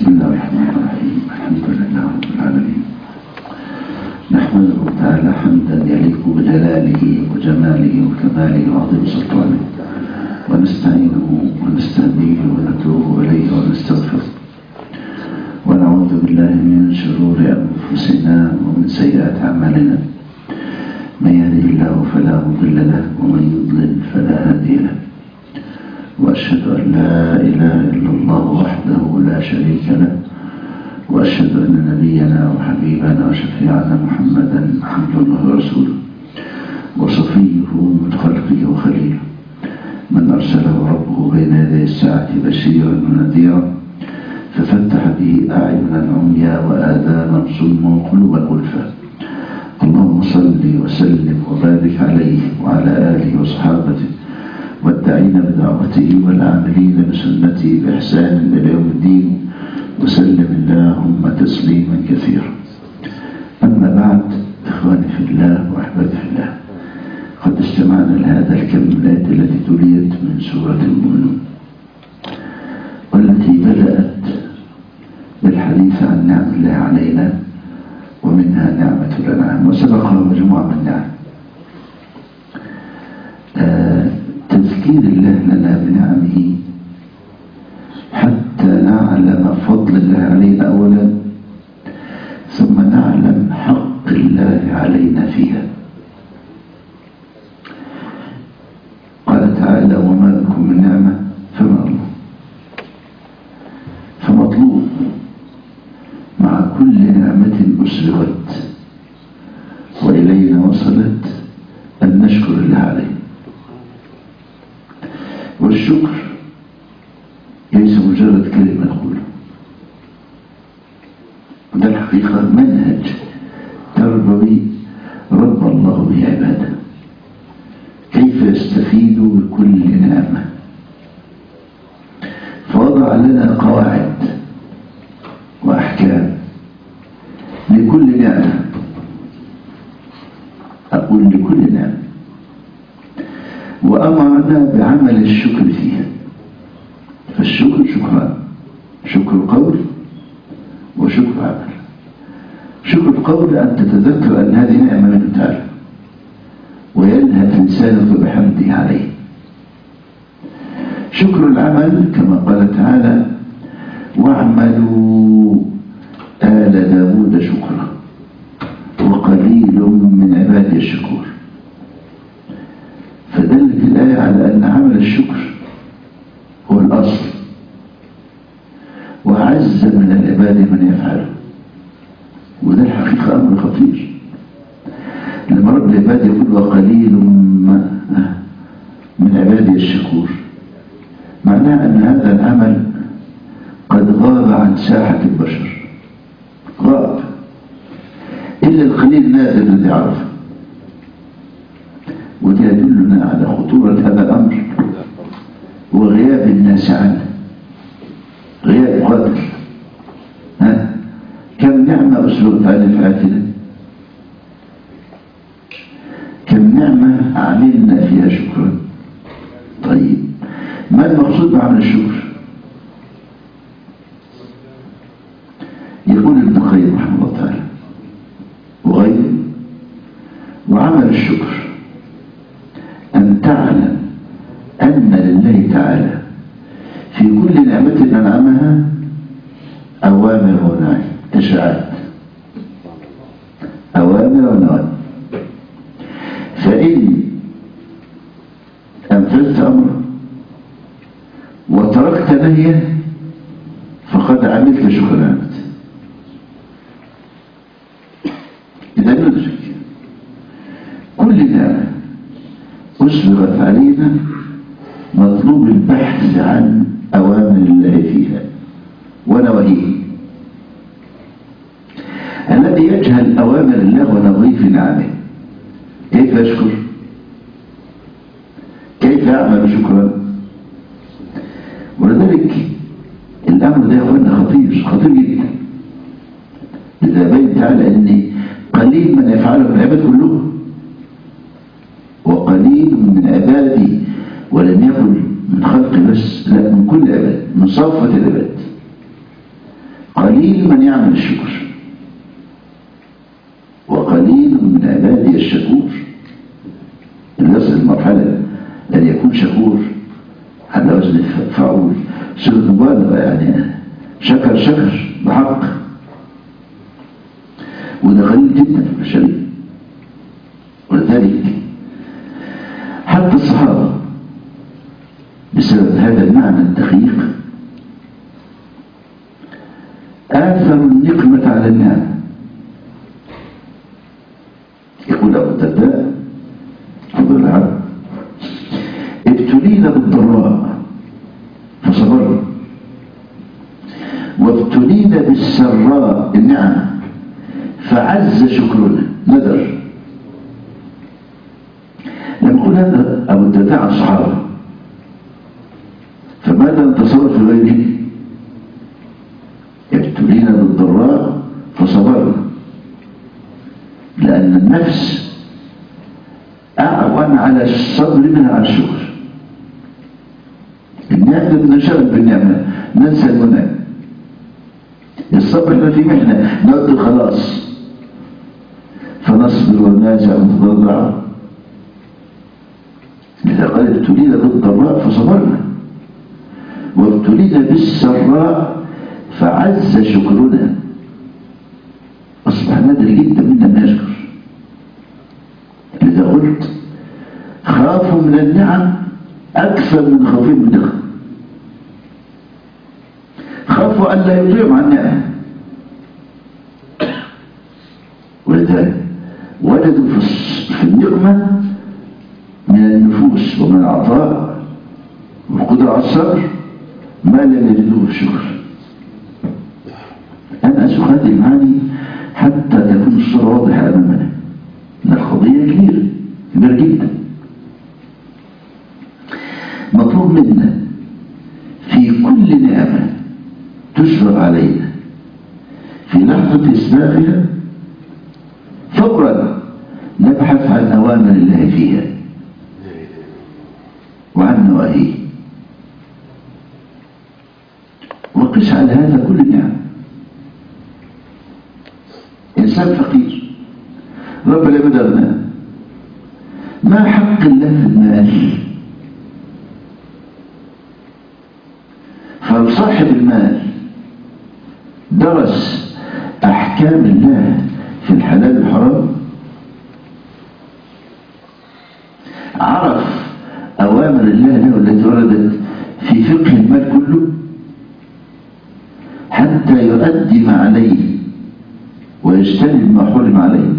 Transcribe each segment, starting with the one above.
بسم الله الرحمن الرحيم الحمد لله رب العالمين نحمده تعالى حمدا يليق بجلاله وجماله وكماله وعظيم سلطانه ونستعينه ونستهديه ونتوب اليه ونستغفره ونعوذ بالله من شرور انفسنا ومن سيئات اعمالنا من يهده الله فلا مضل له ومن يضلل فلا هادي له وأشهد أن لا إله إلا الله وحده لا شريك له وأشهد أن نبينا وحبيبنا وشفيعنا محمدا عبد الله ورسوله وصفيه من خلقه وخليله من أرسله ربه بين يدي الساعة بشيرا ونذيرا ففتح به أعينا عميا وآذانا صما وقلوبا غلفا اللهم صل وسلم وبارك عليه وعلى آله وصحابته والداعين بدعوته والعاملين بسنته بإحسان إلى يوم الدين وسلم اللهم تسليما كثيرا أما بعد إخواني في الله وأحبابي في الله قد استمعنا لهذا الكم من الآيات التي تليت من سورة المؤمنون والتي بدأت بالحديث عن نعم الله علينا ومنها نعمة الأنعام وسبقها مجموعة من النعم آه تذكير الله لنا بنعمه حتى نعلم فضل الله علينا أولا ثم نعلم حق الله علينا فيها قال تعالى وما لكم من نعمة فما الله فمطلوب مع كل نعمة أسرغت وإلينا وصلت أن نشكر الله عليه والشكر ليس مجرد كلمة نقوله ده الحقيقة منهج تربوي رب الله به عباده كيف يستفيد بكل نعمة فوضع لنا قواعد وأحكام لكل نعمة أقول لكل نعمة وأمرنا بعمل الشكر فيها فالشكر شكران شكر قول وشكر عمل شكر القول أن تتذكر أن هذه نعمة من تعالى وينهى لسانك بحمده عليه شكر العمل كما قال تعالى واعملوا آل داود شكرا وقليل من عبادي الشكور فدلت الآية على أن عمل الشكر هو الأصل وأعز من العباد من يفعله وده الحقيقة أمر خطير لما رب العباد يقول وقليل من عبادي الشكور معناه أن هذا العمل قد غاب عن ساحة البشر غاب إلا القليل النادر الذي عرفه وده يدلنا على خطورة هذا الأمر وغياب الناس عنه غياب قدر ها كم نعمة أسلوب على حياتنا كم نعمة عملنا فيها شكرا طيب ما المقصود بعمل الشكر يقول ابن القيم رحمه الله تعالى وغيره وعمل الشكر أن تعلم أن لله تعالى في كل نعمة أنعمها أوامر ونواهي تشريعات أوامر ونواهي فإن أنفذت أمرا وتركت نهيا فقد عملت شكرانة إذا ندرك كل نعمة أسبغت علينا مطلوب البحث عن أوامر الله فيها ونواهيه الذي يجهل أوامر الله ونواهيه في نعمه كيف يشكر كيف يعمل شكرا ولذلك الأمر ده يا أخوانا خطير خطير جدا إذا بين تعالى أن قليل من يفعله من العباد كلهم وقليل من عبادي ولم يكن من خلق بس لا من كل عباد من صفة العباد قليل من يعمل الشكر وقليل من عبادي الشكور اللي يصل المرحلة أن يكون شكور على وزن فعول صيغة مبالغة يعني شكر شكر بحق وده قليل جدا في البشرية ولذلك حتى الصحابة بسبب هذا المعنى الدقيق آثروا النقمة على النعم يقول أبو الدرداء فضل العبد ابتلينا بالضراء فصبرنا وابتلينا بالسراء النعم فعز شكرنا ندر لما يقول هذا أبو الدرداء عن الصحابة فماذا انتصر في غيره ابتلينا بالضراء فصبرنا لأن النفس أعون على الصبر منها على الشكر النعمة بنشغل بالنعمة ننسى المنى الصبر احنا في محنة نقول خلاص فنصبر ونازع ونتضرع إذا قال ابتلينا بالضراء فصبرنا وابتلينا بالسراء فعز شكرنا أصبح نادر جدا منا ما يشكر لذا قلت خافوا من النعم أكثر من خوفهم من النعم خافوا أن لا يضيعوا عن النعم ولذلك وجدوا في النعمة من النفوس ومن العطاء والقدرة على الصبر ما لم يجدوه في الشكر أنا أسوق هذه المعاني حتى تكون الصورة واضحة أمامنا إن القضية كبيرة كبيرة جدا مطلوب منا في كل نعمة تشرب علينا في لحظة إسباقها فورا نبحث عن أوامر الله فيها وعن نواهيه وقس على هذا كل النعم إنسان فقير ربنا بدرنا ما حق الله في المال فصاحب المال درس أحكام الله في الحلال والحرام عرف أوامر الله له التي وردت في فقه المال كله حتى يؤدي ما عليه ويجتنب ما حرم عليه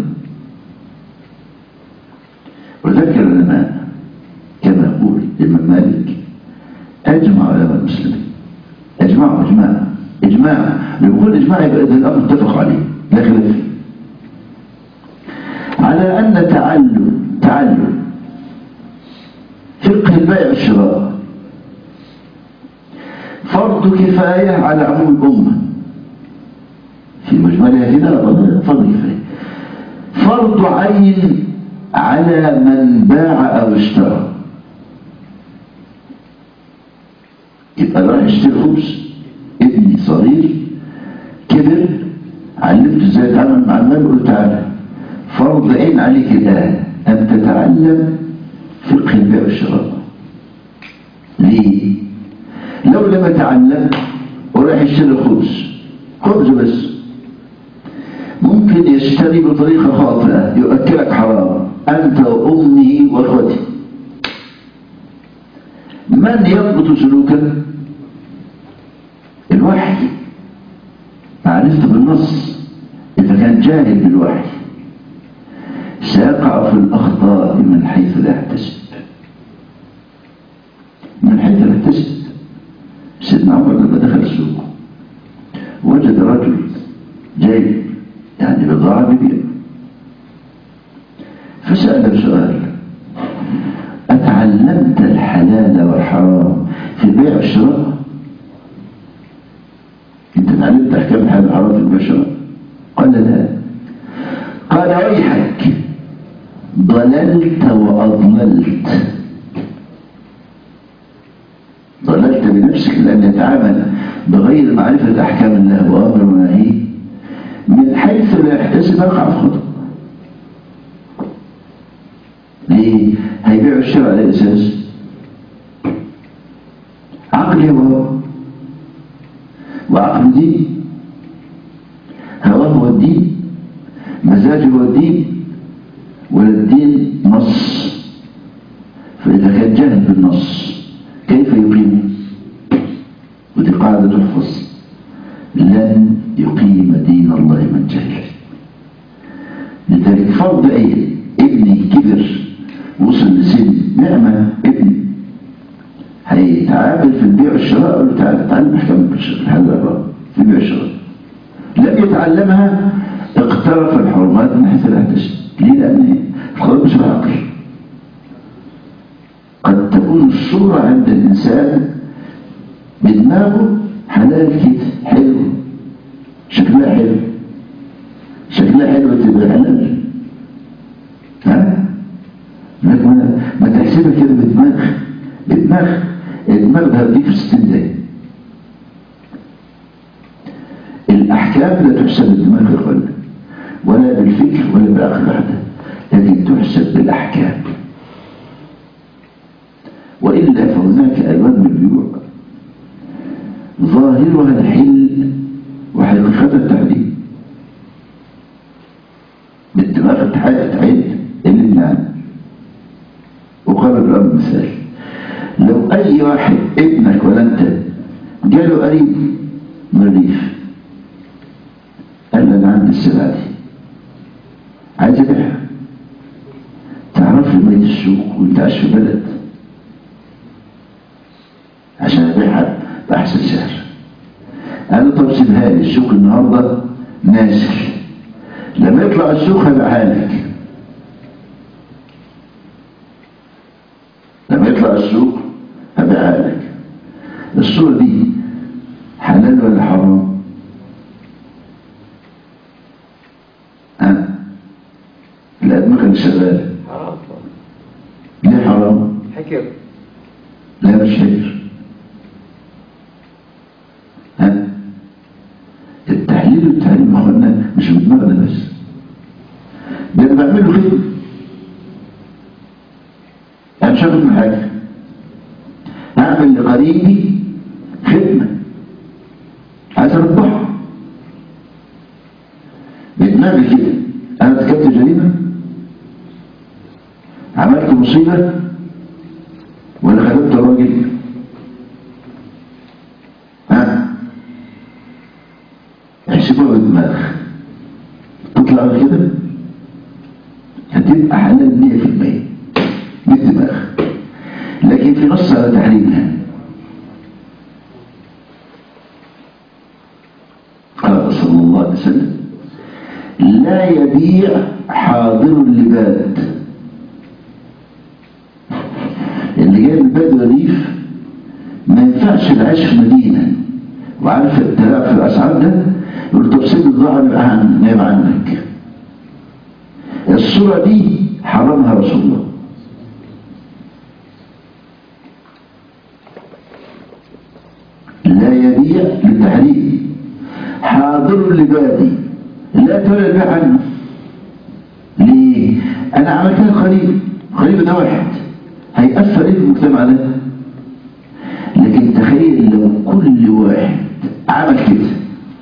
وذكر العلماء كما يقول الإمام مالك أجمع علماء المسلمين أجمعوا إجماع إجماع يقول إجماع يبقى إذا الأمر اتفق عليه لا خلاف فيه على أن تعلم تعلم فقه البيع والشراء فرض كفاية على عموم الأمة في مجملها كده فرض كفاية فرض عين على من باع أو اشترى يبقى راح يشتري خبز ابني صغير كبر علمته ازاي يتعامل مع المال قلت تعالى فرض عين عليك الآن أن تتعلم فقه البيع والشراء ليه؟ لو لم يتعلم وراح يشتري خبز خبز بس ممكن يشتري بطريقة خاطئة يؤكلك حرام أنت وأمه وأخوته من يضبط سلوكا الوحي عرفت بالنص إذا كان جاهل بالوحي سيقع في الأخطاء من حيث لا يحتسب من حيث لا يحتسب سيدنا عمر لما دخل السوق وجد رجل جاي يعني بضاعة ببيع فسأل سؤال أتعلمت الحلال والحرام في البيع والشراء انت تعلمت احكام الحلال والحرام في البيع والشراء قال لا قال ويحك ضللت وأضللت ضللت بنفسك لأن يتعامل بغير معرفة أحكام الله وأمر ونهيه من حيث لا يحتسب يقع في خطأ ليه؟ هيبيعوا الشرع على أساس عقل هو وعقل دين هواه هو الدين مزاجه هو الدين ولا الدين نص فإذا كان جاهل بالنص كيف يقيمه ودي قاعدة تحفظ لن يقيم دين الله من جهل لذلك فرض عين ابني كبر وصل لسن نعمة ابني هيتعامل في البيع والشراء قال له تعالى تعلم احكام الحلال في البيع والشراء لم يتعلمها اقترف الحرمات من حيث لا يحتسب ليه لان الخروج مش بالعقل قد تكون الصورة عند الإنسان بدماغه حلال كده حلو شكلها حلو شكلها حلو تبقى حلال ها لكن ما, ما تحسبها كده بدماغ بدماغ الدماغ ده هديك في ستين دقيقة الأحكام لا تحسب بالدماغ يا اخوانا ولا بالفكر ولا بالعقل وحده لكن تحسب بالأحكام وإلا فهناك ألوان من البيوع ظاهرها الحل وحقيقتها التحريم بالدماغ تعد اللي عنه وقال الأمر مثال لو أي واحد ابنك ولا أنت جاله قريب من الريف قال له أنا عندي السلعة دي عايز أبيعها تعرف لي بيت السوق وأنت عايش في بلد عشان أبيعها بأحسن سعر قال له طب سيبها لي السوق النهارده نازل لما يطلع السوق هبيعها لك لما يطلع السوق هبيعها لك الصورة دي حلال ولا حرام؟ ها؟ الأدمى كان شغال حرام ليه حرام؟ حكر لا مش حجر ها؟ التحليل والتحليل ما قلنا مش بدماغنا بس ده انا بعمل له خدمه انا مش هاخد من حاجه هعمل لقريبي خدمه عايز اربحها بدماغي كده انا ارتكبت جريمه عملت مصيبه ولا خدمت الراجل ها احسبوها بالدماغ تطلع كده هتبقى حلال 100% بالدماغ لكن في نص على تحريمها قال صلى الله عليه وسلم لا يبيع حاضر اللباد اللي جاي من البلد والريف ما ينفعش العيش في مدينة وعارف التلاعب في الأسعار ده يقول طب سيب الضاعة نبقى عن نايم عنك الصورة دي حرمها رسول الله لا يبيع للتحريم حاضر لبادي لا تولى البيع عنه ليه؟ أنا عملتها قريب قريب ده واحد هيأثر ايه في المجتمع ده لكن تخيل لو كل واحد عمل كده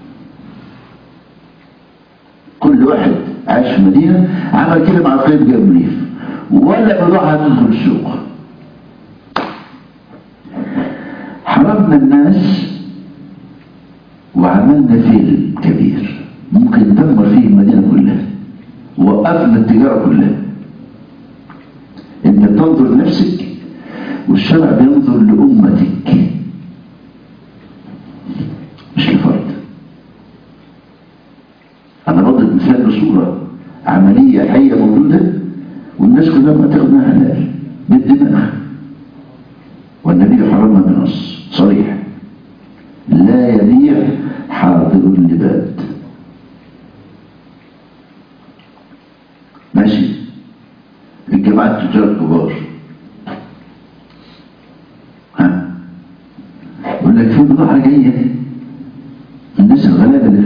كل واحد عايش في مدينة عمل كده مع قريب جاب ريف ولا بضاعة تدخل السوق حرمنا الناس وعملنا فيل كبير ممكن ندمر فيه المدينة كلها وقفنا التجارة كلها انت بتنظر لنفسك والشرع بينظر لأمتك مش لفرد أنا بضرب مثال بصورة عملية حية موجودة والناس كلها ما تاخد منها حلال بالدماغ والنبي حرمها بنص صريح لا يبيع حاضر اللباد ماشي الجماعة التجار الكبار ها يقول لك في بضاعة جاية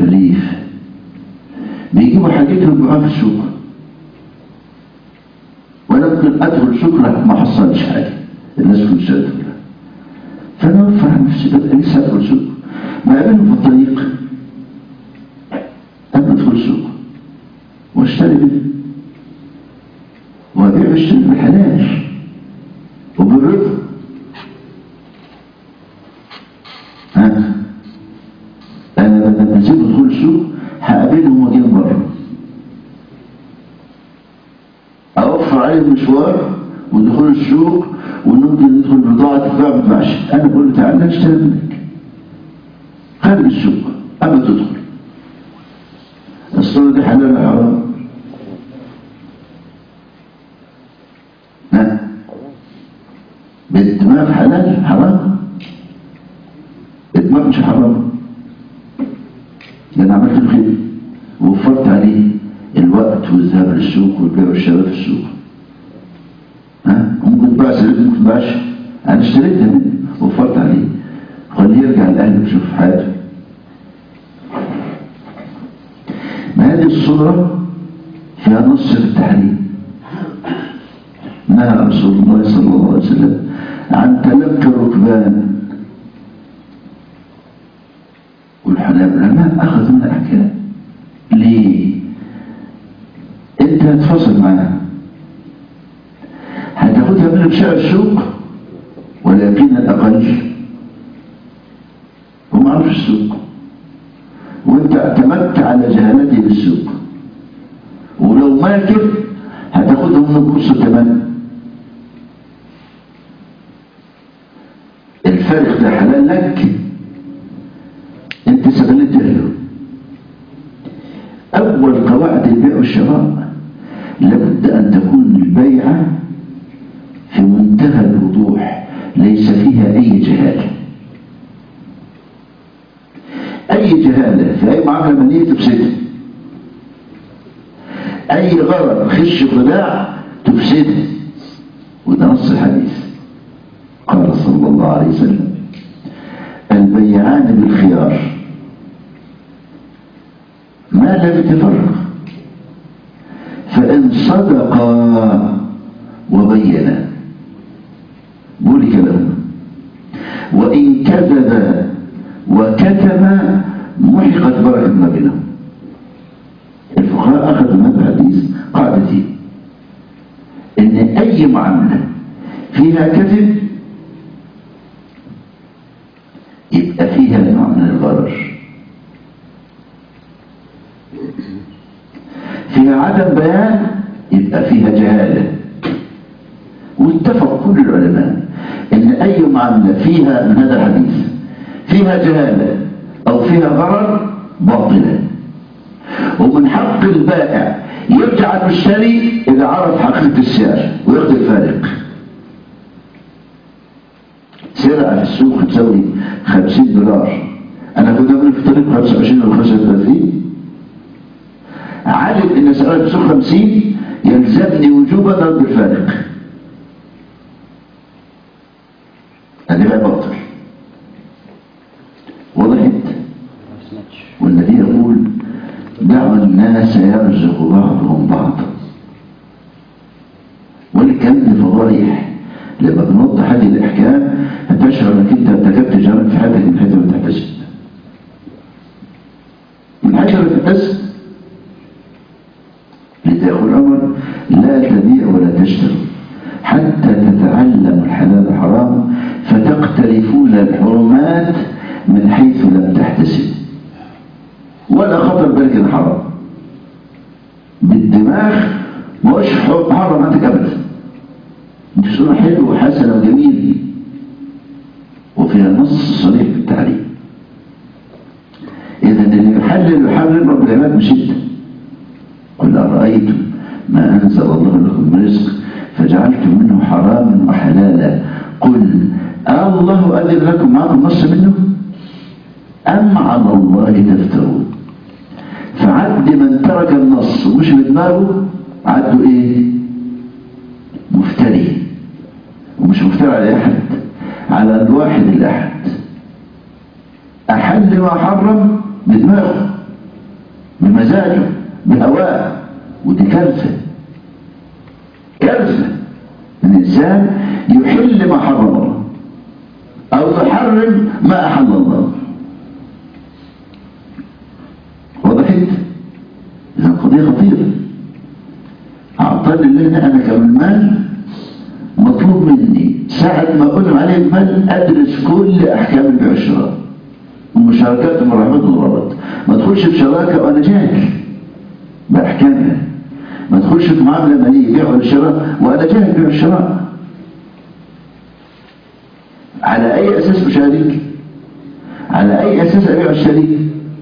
الريف بيجيبوا حاجتهم يبيعوها في السوق وانا ممكن ادخل سوق لا ما حصلش حاجه الناس كلها تدخلها فانا اوفر عن نفسي بدل لسه ادخل سوق ما اقابلهم في الطريق انا ادخل سوق واشتري منه وابيع واشتري بالحلال وبالرضا ها انا لما نسيب ادخل السوق هقابلهم واجي بره اوفر عليهم مشوار ودخول السوق وممكن ندخل بضاعه تتباع ما تتباعش انا بقول له تعالى اشتري منك خارج السوق اما تدخل الصوره دي حلال ولا حرام ها بالدماغ حلال حرام الدماغ مش حرام ده انا عملت له خير ووفرت عليه الوقت والذهاب للسوق والبيع والشراء في السوق ها ممكن تباع سريته ممكن تباعش انا اشتريتها منه وفرت عليه خليه يرجع لاهله يشوف حياته ما هذه الصورة فيها نص التحريم نهى رسول الله صلى الله عليه وسلم عن تلقي الركبان والعلماء أخذوا من الأحكام ليه؟ أنت هتفصل معاها هتاخدها من بشارع السوق ولكن الأقل هو معروف السوق وانت اعتمدت على جهالته بالسوق ولو ماكر هتاخدهم من نص الثمن الفارق ده حلال لك انت استغلت جهله اول قواعد البيع والشراء لابد ان تكون البيعه في منتهى الوضوح ليس فيها اي جهاله اي جهاله في اي معامله ماليه تفسدها اي غرض خش خداع تفسدها وده نص الحديث قال صلى الله عليه وسلم البيعان بالخيار ما لم يتفرق فإن صدقا وبينا بورك لهما وإن كذبا وكتما محقت بركة ما بينهم الفقهاء أخذوا من الحديث قاعدتين إن أي معاملة فيها كذب يبقى فيها نوع من الغرر فيها عدم بيان يبقى فيها جهالة واتفق كل العلماء ان اي معاملة فيها من هذا الحديث فيها جهالة او فيها غرر باطلة ومن حق البائع يرجع المشتري اذا عرف حقيقة السعر وياخد الفارق سلعة في السوق تساوي 50 دولار انا كنت اقول في الطريق 25 او 35 عالم ان سعرها في السوق 50 يلزمني وجوبا ضرب الفارق هذه بقى باطل وضحت والنبي يقول دعوا الناس يرزق بعضهم بعضا والكلام ده فضايح لما بنوضح هذه الاحكام هتشعر انك انت ارتكبت جرائم في حياتك من حيث لا تحتسب من حيث لا تحتسب لذا يقول عمر لا تبيع ولا تشتري حتى تتعلموا الحلال الحرام فتقترفون الحرمات من حيث لم تحتسب ولا خطر بالك الحرام بالدماغ ما هوش حرام عندك ابدا انت صورة حلوة وحسنة وجميلة وفيها نص صريح في التعليم إذا اللي يحلل ويحرم رب العباد مش انت قل أرأيتم ما أنزل الله لكم من رزق فجعلتم منه حراما وحلالا قل الله أذن لكم معكم نص منه أم على الله تفترون فعد من ترك النص ومش بدماغه عدوا ايه مفتري ومش مفتري على احد على الواحد الاحد احل ما حرم بدماغه بمزاجه بهواه ودي كارثة كارثة الإنسان يحل ما حرم الله أو يحرم ما أحل الله وضحت إذا قضية خطيرة أعطاني الله أنا كمال مطلوب مني ساعة ما أقدم عليه المال أدرس كل أحكام البيع والشراء المشاركات والمراهمات والغلط ما تدخلش في شراكة وأنا جاهل بأحكامها ما تدخلش في معاملة مالية بيع ولا شراء وأنا جاهل بيع الشراء على أي أساس أشارك على أي أساس أبيع الشريك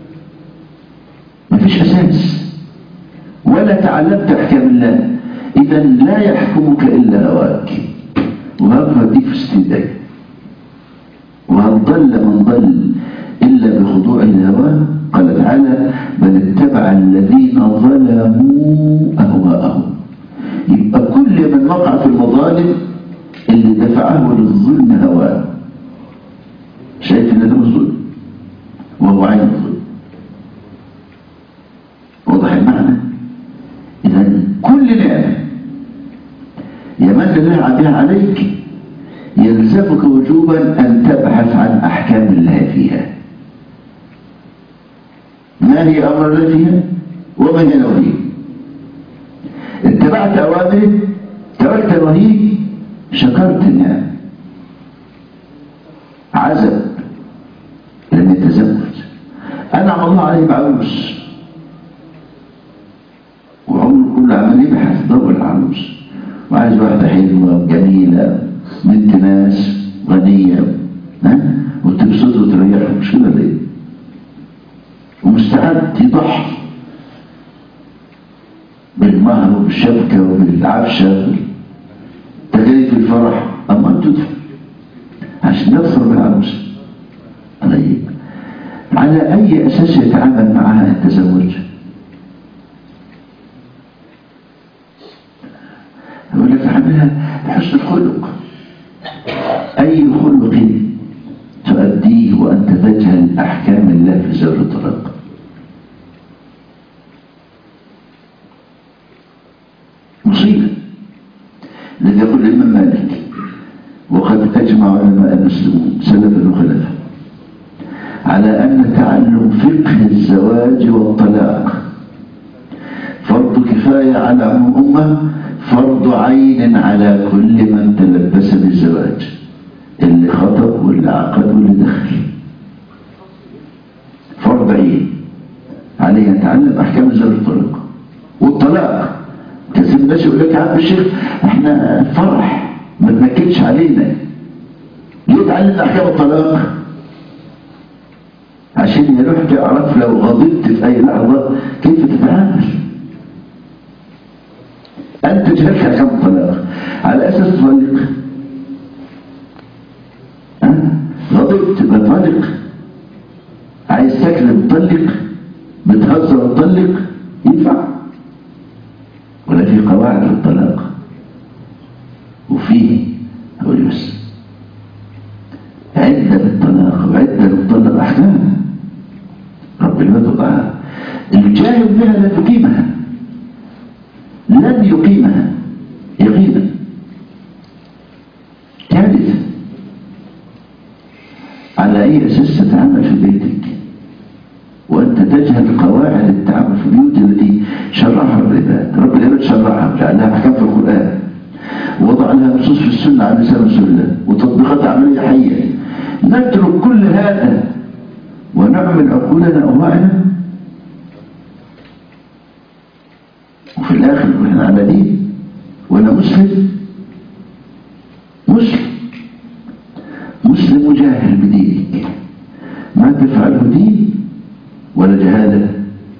مفيش أساس ولا تعلمت أحكام الله إذا لا يحكمك إلا هواك وهبها ديك في ستين وهل ضل من ضل إلا بخضوع الهوى قال تعالى بل اتبع الذين ظلموا أهواءهم يبقى كل من وقع في المظالم اللي دفعه للظلم هواه شايف ان ده مش ظلم وهو عين الظلم واضح المعنى اذا كل نعمه يمن الله بها عليك يلزمك وجوبا ان تبحث عن احكام الله فيها ما هي امر الله فيها وما هي نواهيه اتبعت اوامره تركت نواهيه شكرت النعم عزب لم يتزوج انعم الله عليه بعروس وعمره كله عمال يبحث دور العروس وعايز واحده حلوه جميله بنت ناس غنيه ها وتبسطه وتريحه مش كده ليه ومستعد يضحي بالمهر وبالشبكه وبالعفشه تكاليف الفرح اما انت تدفع عشان نظفر بالعروس طيب على اي اساس يتعامل معها التزوج يقول لك عاملها بحسن الخلق اي خلق تؤديه وانت تجهل احكام الله في زوج الطلاق مصيبه الذي يقول الامام مالك وقد اجمع علماء المسلمون سلفا وخلفا على ان تعلم فقه الزواج والطلاق فرض كفايه على عموم الامه فرض عين على كل من تلبس بالزواج اللي خطب واللي عقد واللي دخل فرض عين عليه يتعلم احكام الزواج والطلاق والطلاق كثير من الناس يقول لك يا عم الشيخ احنا فرح ما تنكدش علينا ليه تعلمنا احكام الطلاق عشان يروح تعرف لو غضبت في اي لحظه كيف تتعامل انت جهلت احكام الطلاق على اساس تطلق غضبت بطلق عايز تكلم طلق بتهزر طلق ينفع ولا في قواعد للطلاق وفيه هقول بس عدة للطلاق وعدة للطلاق أحكام رب العباد وضعها الجاهل بها لا تقيمها لن يقيمها يقينا كارثة على أي أساس تتعامل في بيتك وأنت تجهل قواعد التعامل في البيوت التي شرعها العباد رب العباد شرعها جعلها أحكام في القرآن ووضع لها نصوص في السنة على لسان رسول الله وتطبيقات عملية حية نترك كل هذا ونعمل عقولنا أهواءنا وفي الآخر نحن على دين وأنا مسلم مسلم مسلم جاهل بدينك ما تفعله دين ولا جهالة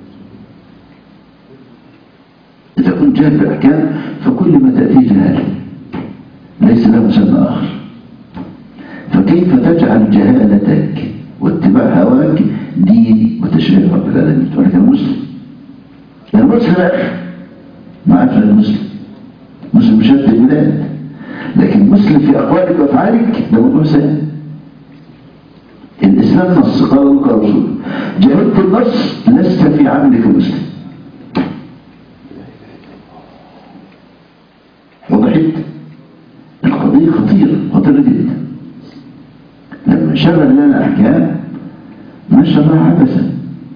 إذا كنت جاهل بالأحكام فكل ما تأتي جهالة ليس له مسمى آخر فكيف تجعل جهالتك واتباع هواك دين وتشريع رب العالمين تقول لك أنا مسلم أنا مسلم يا أخي ما أعرف المسلم مسلم شتى البلاد لكن مسلم في أقوالك وأفعالك ده موضوع سهل الإسلام نص قال الله قال رسول جهلت النص نقص لست في عملك مسلم وضحت القضية خطيرة خطيرة جدا لما شرع لنا أحكام ما شرعها عبثا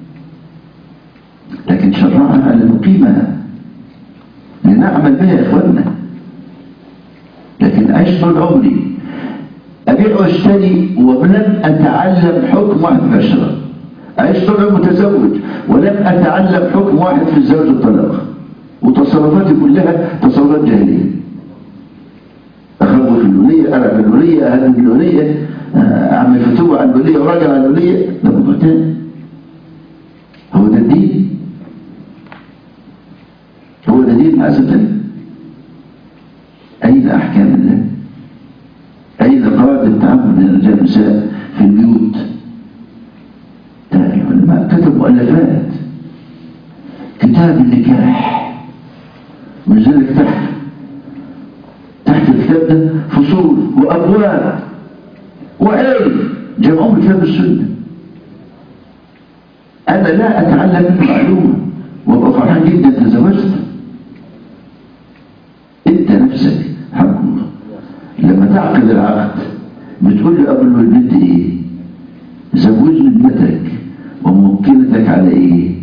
لكن شرعها لنقيمها لنعمل بها يا إخواننا لكن عشت طول عمري أبيع واشتري ولم أتعلم حكم واحد في الشراء عشت طول عمري متزوج ولم أتعلم حكم واحد في الزواج والطلاق وتصرفاتي كلها تصرفات جاهلية أخبر في الولية ألعب الولية أهل الولية أعمل فتوة على الولية وراجع على الولية ده موضوع تاني هو ده الدين هو ده دين أسفل أين أحكام الله أين قواعد التعامل بين الرجال والنساء في البيوت العلماء كتبوا مؤلفات كتاب النكاح ولذلك تحت تحت الكتاب ده فصول وأبواب وعلم جمعهم كتاب السنة أنا لا أتعلم منه معلومة وأبقى فرحان جدا تزوجت أنت نفسك حق الله لما تعقد العقد بتقول له قبل البنت إيه زوجني ابنتك وممكنتك على إيه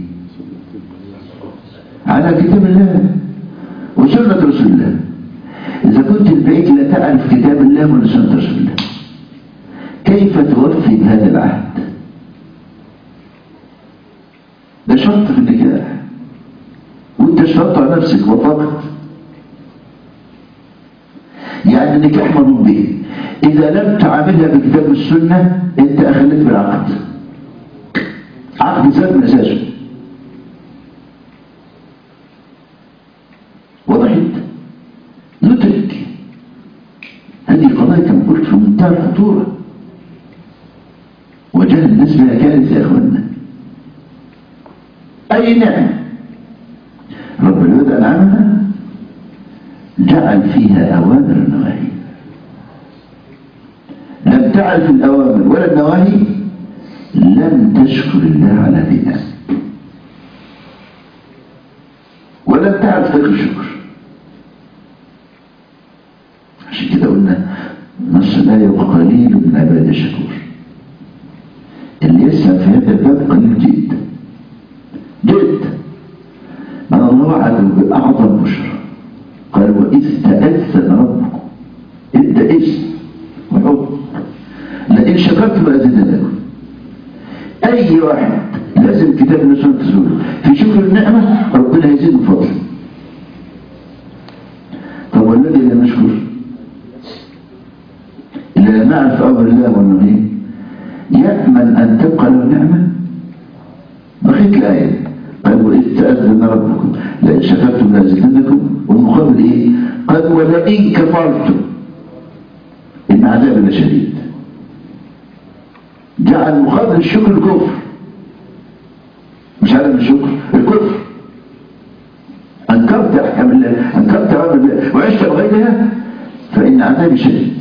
على كتاب الله وسنة رسول الله إذا كنت البعيد لا تعرف كتاب الله ولا سنة رسول الله كيف توفي بهذا العهد ده شرط في النكاح وانت شرط على نفسك وفقت يعني النكاح مضمون به إذا لم تعاملها بكتاب السنة أنت أخلت بالعقد عقد ذات من أساسه وضحت ندرك هذه قضايا كما قلت في منتهى الخطورة وجهل الناس بها كارثة يا أخوانا أي نعم رب العباد أنعمها جعل فيها أوامر النواهي لم تعرف الأوامر ولا النواهي لم تشكر الله على هذه النعمة ولم تعرف فقه الشكر عشان كده قلنا نص الآية وقليل من عباد الشكور اللي يسعى في هذا الباب قليل جدا جدا من الله وعده بأعظم بشرى قال وإذ تأذن ربكم إذ ده اسم وحب لئن شكرتم لأزيدنكم أي واحد لازم كتاب الرسول تزوله في شكر النعمة ربنا يزيد من فضله طب والذي لا نشكر إلا نعرف أمر الله والنبي يأمن أن تبقى له نعمة بقيت الآية قال وإذ تأذن ربكم لئن شكرتم لأزيدنكم والمقابل إيه؟ قال ولئن كفرتم إن عذابنا شديد جعل مقابل الشكر الكفر مش عدم الشكر الكفر أنكرت أحكام الله أنكرت أمر الله وعشت بغيرها فإن عذابي شديد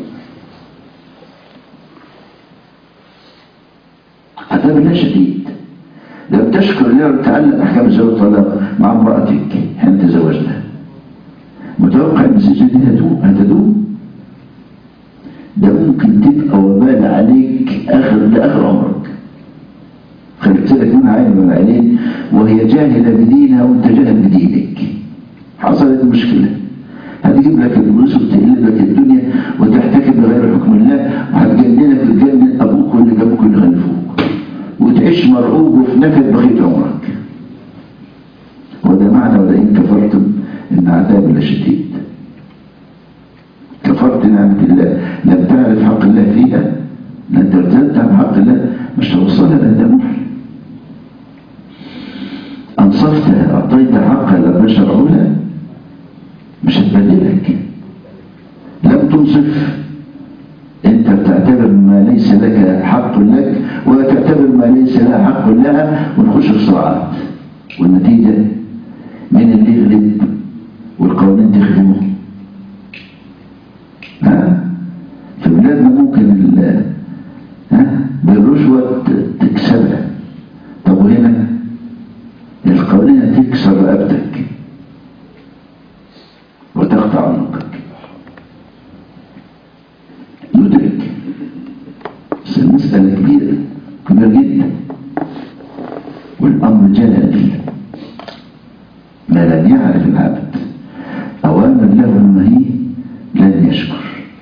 عذاب الله شديد لو تشكر الله وتتعلم أحكام الزواج والطلاق مع امرأتك حين تزوجنا متوقع أن السجن دي هتدوم هتدوم ده ممكن تبقى وبال عليك آخر لآخر عمرك خليت لك منها عين من العينين وهي جاهلة بدينها وانت جاهل بدينك حصلت مشكلة هتجيب لك الفلوس وتقلب لك الدنيا وتحتكم بغير حكم الله وهتجننك وتجنن ابوك واللي جابوك واللي خلفوك وتعيش مرعوب وفي نكد بقية عمرك وده معنى ولئن كفرتم ان عذاب لشديد كفرت نعمة الله لم تعرف حق الله فيها لن ترتد عن حق الله مش توصلها لأن ده محل أنصفتها أعطيت حقها لما شرعوها مش هتبدلك لم تنصف انت بتعتبر ما ليس لك حق لك ولا تعتبر ما ليس لها حق لها ونخش في صراعات والنتيجة من اللي يغلب والقوانين تخدمه ها في بلادنا ممكن ها بالرشوة تكسبها طب وهنا رقبتك وتقطع عنقك ندرك بس المسألة كبيرة كبيرة جدا والأمر جلل ما لم يعرف العبد أوامر له المهي لن يشكر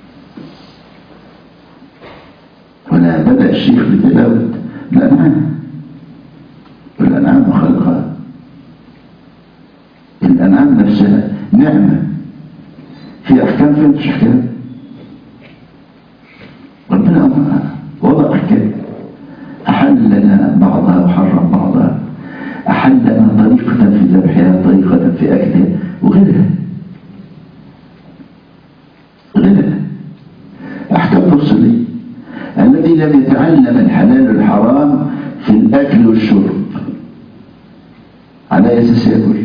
هنا بدأ الشيخ بتلاوة الأنعام والأنعام خلقها الأنعام نفسها نعمة في أحكام فين مش أحكام ربنا وضع أحكام أحل لنا بعضها وحرم بعضها أحل لنا طريقة في ذبحها طريقة في أكلها وغيرها غيرها أحكام تفصيلية الذي لم يتعلم الحلال والحرام في الأكل والشرب على أي أساس يأكل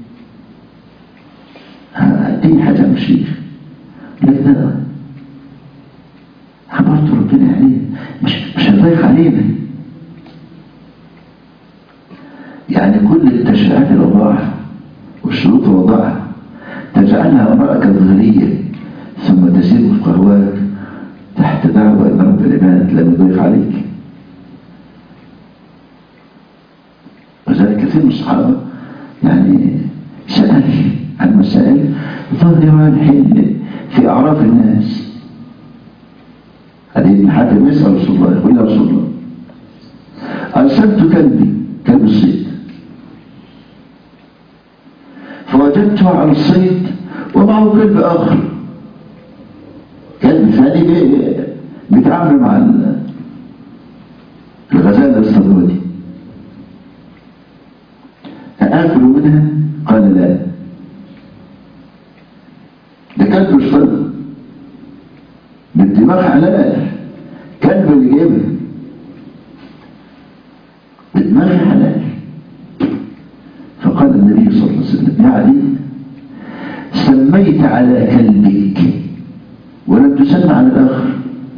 أي حاجة مشيخ لكن ده عبرت ربنا عليه مش مش هيضيق علينا يعني كل التشريعات اللي وضعها والشروط اللي وضعها تجعلها امرأة كظهرية ثم تسير قهواك تحت دعوة إن رب العباد لم يضيق عليك وذلك كثير من الصحابة يعني سأل عن مسائل ظاهرة الحين في أعراف الناس هذه ابن حاتم يسأل رسول الله يقول يا رسول الله أرسلت كلبي كلب الصيد فوجدته على الصيد ومعه كلب آخر كلب ثاني بيتعامل مع الغزالة الصدوة دي أأكل منها؟ قال لا ده كلب مش طلب بالدماغ حلال كلب اللي جايبها بدماغ حلال فقال النبي صلى الله عليه وسلم يا علي سميت على كلبك ولم تسمى على الآخر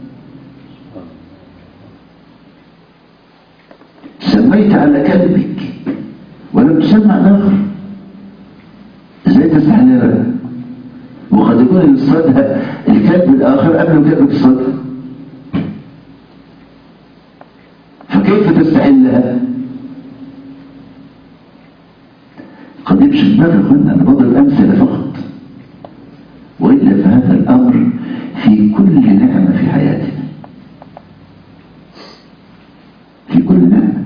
سميت على كلبك ولم تسمى على الآخر ازاي تستحلها وقد يكون اللي اصطادها الكلب الآخر قبل كلب الصدر فكيف تستحلها قد يمشي دماغي قلنا انا بضرب امثله فقط والا فهذا الامر في كل نعمه في حياتنا في كل نعمه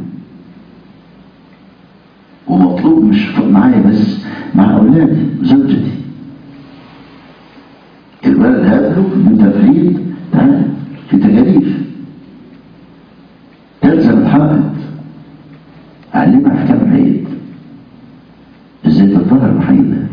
ومطلوب مش معايا بس مع اولادي وزوجتي الولد هابله بتفريط تعالى في تكاليف تلزم الحائط علمها احكام الحيض ازاي تطهر الحيضة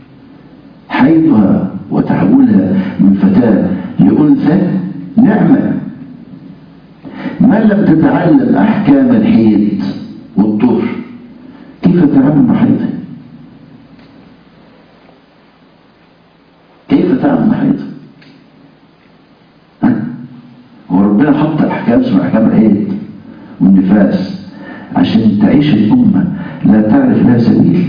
حيضها وتحولها من فتاة لأنثى نعمة من لم تتعلم أحكام الحيض والطهر كيف تتعامل مع حيضها كيف تتعامل مع حيضها هو ربنا حط أحكام اسمها أحكام الحيض والنفاس عشان تعيش الأمة لا تعرف لها سبيل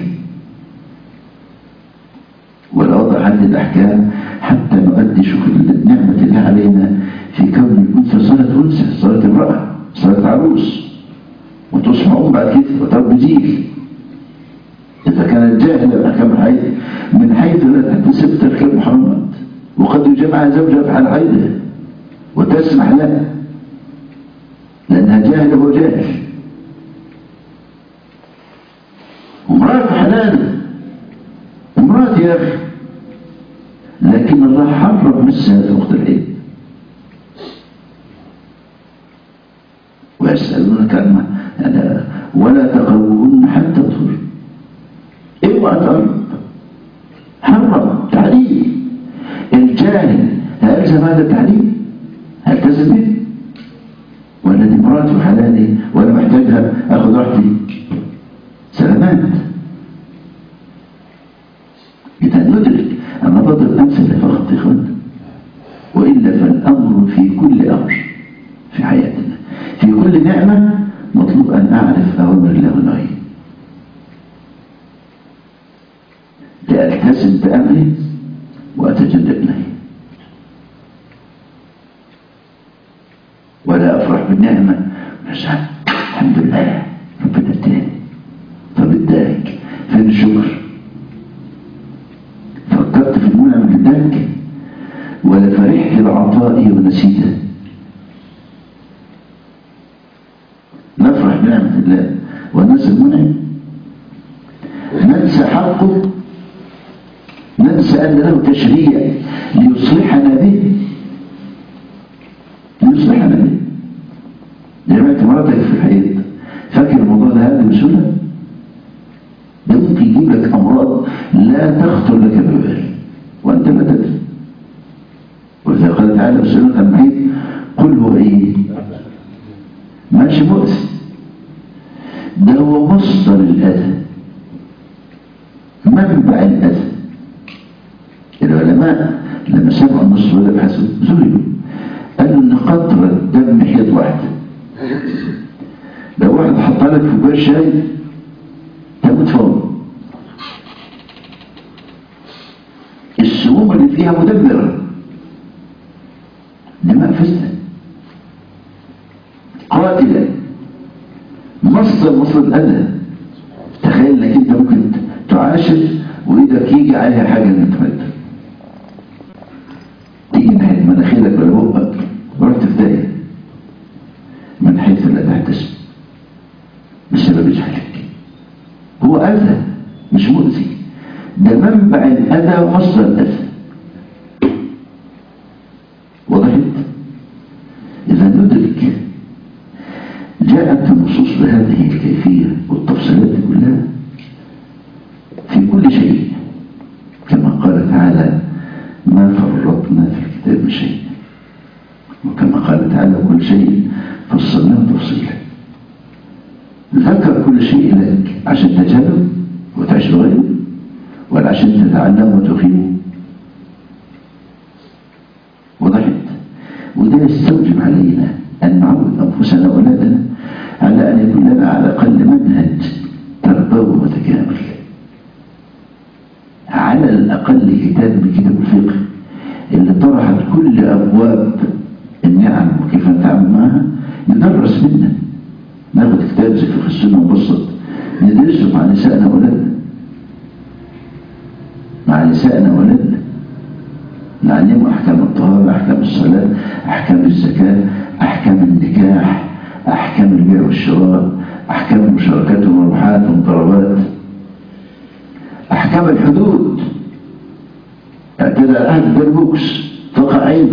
ولا وضع حد الأحكام حتى نؤدي شكر نعمة الله علينا في كون الأنثى صارت أنثى صارت امرأة صارت عروس وتصبح أم بعد كده وتربي جيل إذا كانت جاهلة بأحكام الحيض من حيث لا تحتسب ترك المحرمات وقد يجمع زوجها في حال حيضها وتسمح لها لأنها جاهلة وجاهل امرأة حلال امرأة يا أخي لكن الله حرم مسها في وقت العيد ويسألونك عن ولا تقربوهن حتى تطهر اوعى تقرب حرم تعليم الجاهل هيلزم هذا التعليم هلتزم به ولا دي مراتي وحلالي ولا محتاجها اخد راحتي سلامات إذا ندرك أنا بضرب أمثلة فقط إخوانا وإلا فالأمر في كل أمر في حياتنا في كل نعمة مطلوب أن أعرف أوامر الله ونهيه لألتزم بأمره وأتجنب نهيه ولا أفرح بالنعمة أسعد الحمد لله ربنا اداني طب اداك فين الشكر فكرت في المنعم اللي اداك ولا فرحت بعطائي ونسيته نفرح بنعمة الله وننسى المنعم ننسى حقه ننسى أن له تشريع ليصلحنا به ليصلحنا به جمعت مراتك في الحيط فاكر الموضوع ده هذا بسهولة ده ممكن يجيب لك أمراض لا تخطر لك ببال وأنت لا تدري ولذا قال تعالى في سورة المحيط قل هو إيه ماشي مؤذي ده هو مصدر الأذى منبع الأذى العلماء لما سمعوا النص ولا بحثوا ذهلوا قالوا ان قطرة دم حيط واحدة لو واحد حط لك في كوبايه شاي تموت فورا السموم اللي فيها مدمرة دماء فسدة قاتلة مصدر مصدر الأذى تخيل انك انت ممكن تعاشر وايدك يجي عليها حاجة متمدة تيجي ناحية مناخيرك ولا بقك ورحت في داهية من حيث لا تحتسب بسبب جهلك هو أذى مش مؤذي ده منبع الأذى ومصدر الأذى وضحت إذا ندرك جاءت النصوص بهذه الكيفية والتفصيلات كلها في كل شيء كما قال تعالى ما فرطنا في الكتاب من شيء وكما قال تعالى كل شيء فصلناه تفصيلا ذكر كل شيء لك عشان تجهله وتعيش بغيره ولا عشان تتعلم وتقيمه وضحت وده يستوجب علينا أن نعود أنفسنا وأولادنا على أن يكون لنا على الأقل منهج تربوي متكامل على الأقل كتاب من كتاب الفقه اللي طرحت كل أبواب النعم وكيف نتعامل معها ندرس منه ناخد كتاب زي فقه السنة مبسط ندرسه مع نسائنا وولادنا مع نسائنا وولادنا نعلم أحكام الطهارة أحكام الصلاة أحكام الزكاة أحكام النكاح أحكام البيع والشراء أحكام المشاركات والمربحات والضربات أحكام الحدود اعتدى الأهل بالبوكس فقع عين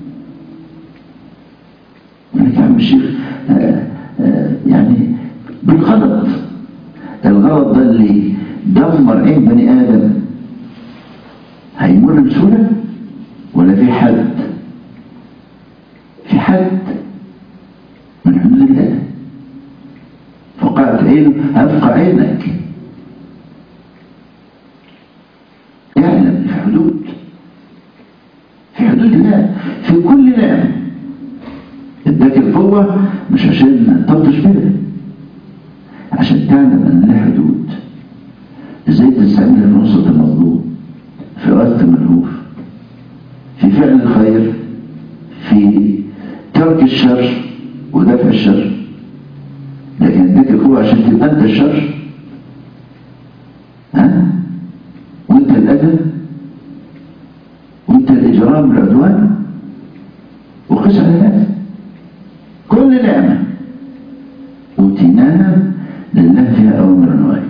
لك يا عم الشيخ آه آه يعني بالغلط الغلط ده اللي دمر عين بني آدم هيمر بسهولة ولا في حد في حد من حدود الله فقعت عين هفقع عينك اعلم في حدود في حدود الله في كل نعم اداك القوة مش عشان تبطش بها عشان تعلم ان لها حدود ازاي تستعملها في نصرة المظلوم في رد الملهوف في فعل الخير في ترك الشر ودفع الشر لكن اداك القوة عشان تبقى انت الشر ها وانت الأذى وانت الإجرام والعدوان وقس على هذا كل نعمة أوتيناها لله فيها أوامر ونواهي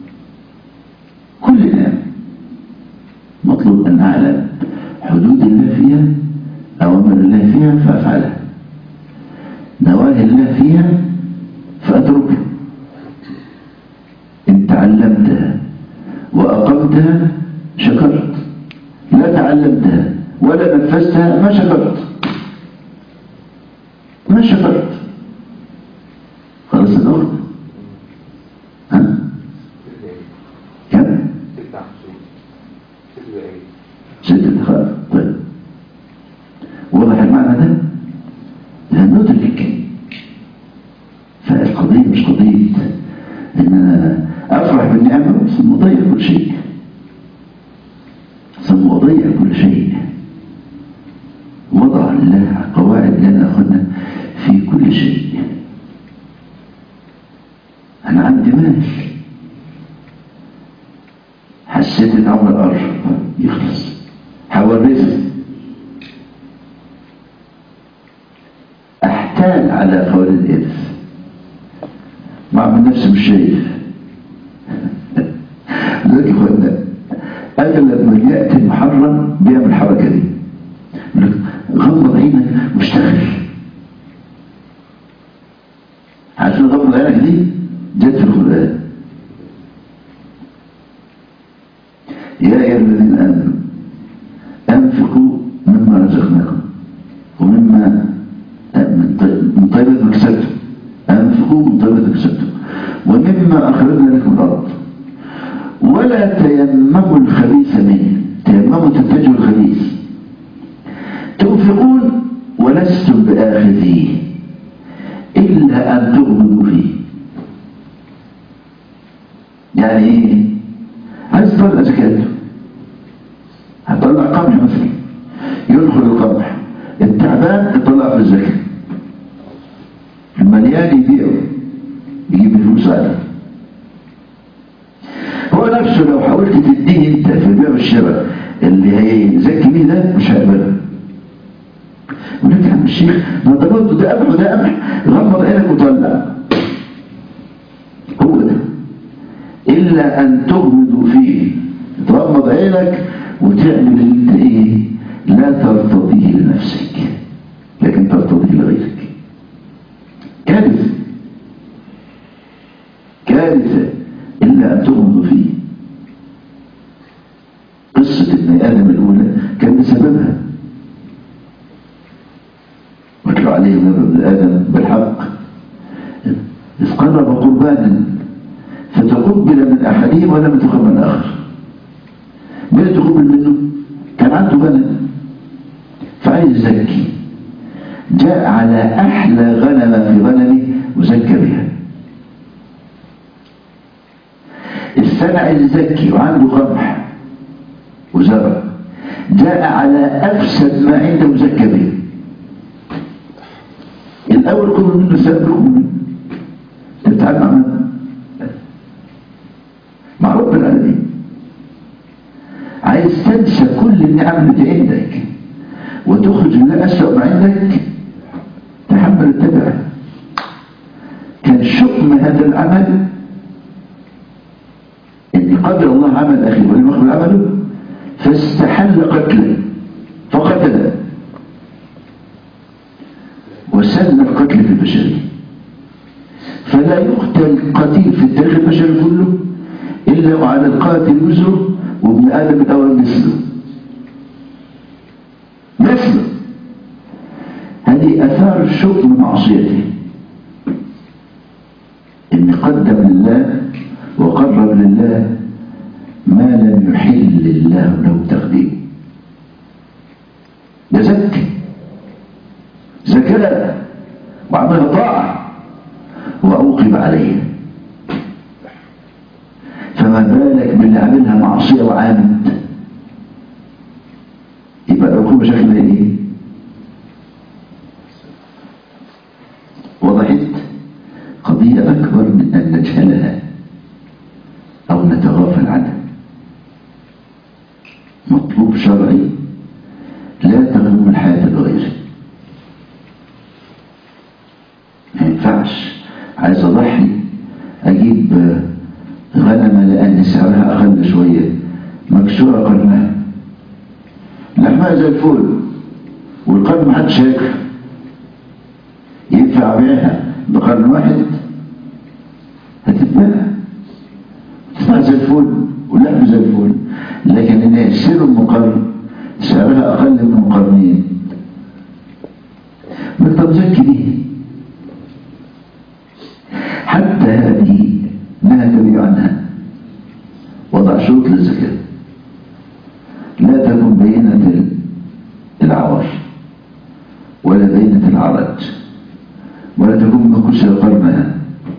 كل نعمة مطلوب أن أعلم حدود الله فيها أوامر الله فيها فأفعلها نواهي الله فيها فأتركها إن تعلمتها وأقمتها شكرت لا تعلمتها ولا نفذتها ما شكرت ما شكرت خلاص الأخت ها كم ستة خلاص طيب واضح المعنى ده لا ندرك فالقضية مش قضية ان انا افرح بالنعمة ثم اضيع كل شيء انا عندي مال حسيت ان عمر قرب يخلص هورثه احتال على قوانين الارث مع نفسي مش شايف لذلك اخوانا اغلب من ياتي المحرم بيعمل الحركه دي يقول لك غمض عينك واشتغل عشان غمض عينك دي جت في القران يا ايها الذين امنوا انفقوا مما رزقناكم ومما من طيبة ما كسبتم انفقوا من طيبة ما كسبتم ومما اخرجنا لكم الارض ولا تيمموا الخبيث منه تيمموا تتجهوا الخبيث تنفقون ولستم بآخذيه إلا أن تغمضوا فيه يعني إيه؟ عايز تطلع زكاته هتطلع قمح مثلا يدخل القمح التعبان يطلع في الزكاة المليان يبيعه يجيب الفلوس عليه هو نفسه لو حاولت تديه انت في البيع والشراء اللي هيزكي بيه ده مش هيقبله يقول لك يا عم الشيخ ما ده برضه ده قمح وده قمح غمض عينك وطلع هو ده الا ان تغمضوا فيه تغمض عينك وتعمل اللي انت ايه لا ترتضيه لنفسك لكن ترتضيه لغيرك كارثه كارثه إلا أن تغمضوا فيه قصة ابن آدم الأولى كان بسببها واتلو عليهم ابن آدم بالحق إذ قرب قربانا فتقبل من أحدهم ولم يتقبل من الآخر مين تقبل منه؟ كان عنده بلد فعايز يزكي جاء على أحلى غنمة في غنمه وزكى بها السنة عايز يزكي وعنده قمح وزرع جاء على أفسد ما عنده وزكى به الأول كل منه سابق منه تتعامل مع من؟ مع رب العالمين عايز تنسى كل النعم اللي عندك وتخرج من أسوأ ما عندك تحمل التبع كان شؤم هذا العمل ان قدر الله عمل اخيه ولم يقبل عمله فاستحل قتله فقتله وسن القتل في البشريه فلا يقتل قتيل في التاريخ البشري كله الا وعلى القاتل وزره وابن ادم الاول مثله مثله هذه اثار شؤم معصيته ان قدم لله وقرب لله ما لم يحل الله له تقديم ده زكي زكاة وعملها طاعة وأوقب عليه فما بالك باللي عملها معصية وعامد يبقى العقوبة شكلها ايه وضحت قضية أكبر من أن نجهلها أو نتغافل عنها مطلوب شرعي لا تغنم الحياة الغير ما ينفعش عايز أضحي أجيب غنمة لأن سعرها أقل شوية مكسورة قرنها لحمها زي الفول والقرن محدش ياكل ينفع بيعها بقرن واحد هتتباع تدفع زي الفل ولحم زي الفل لكن ان يشتروا المقرن سعرها اقل من المقرنين من طب زكي دي حتى هذه نهى النبي عنها وضع شروط للزكاة لا تكن بينة العوار ولا بينة العرج ولا تكون مكسر قرنها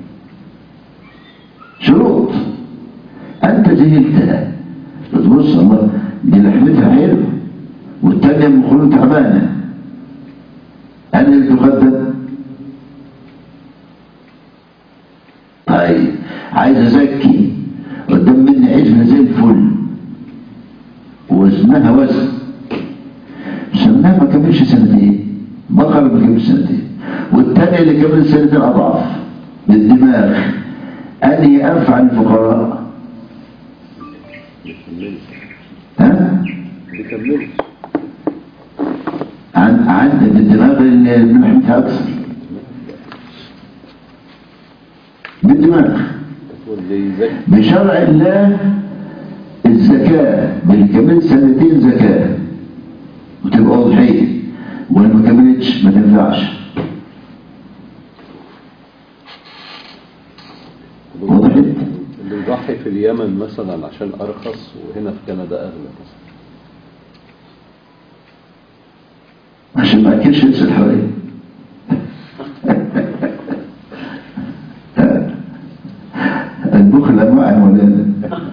شروط أنت جهلتها تبص الله دي لحمتها حلو والتانية مخلوق تعبانة أنا اللي تقدم طيب عايز عايز ازكي قدام مني عجله زي الفل وزنها وزن سمناها ما كملش سنتين بقرة ما كملش سنتين والتانية اللي كملت سنتين أضعاف بالدماغ أني أنفع الفقراء بيكملش ها بيكملش عن عن بالدماغ اللي محمتها أكثر بالدماغ واللي يزكي بشرع الله الزكاة باللي كملت سنتين زكاة وتبقى أضحية واللي ما كملتش ما تنفعش وضحت اللي يضحي في اليمن مثلا عشان ارخص وهنا في كندا اغلى مثلا عشان ما أكلش لبس الحرية البخل أنواع مولانا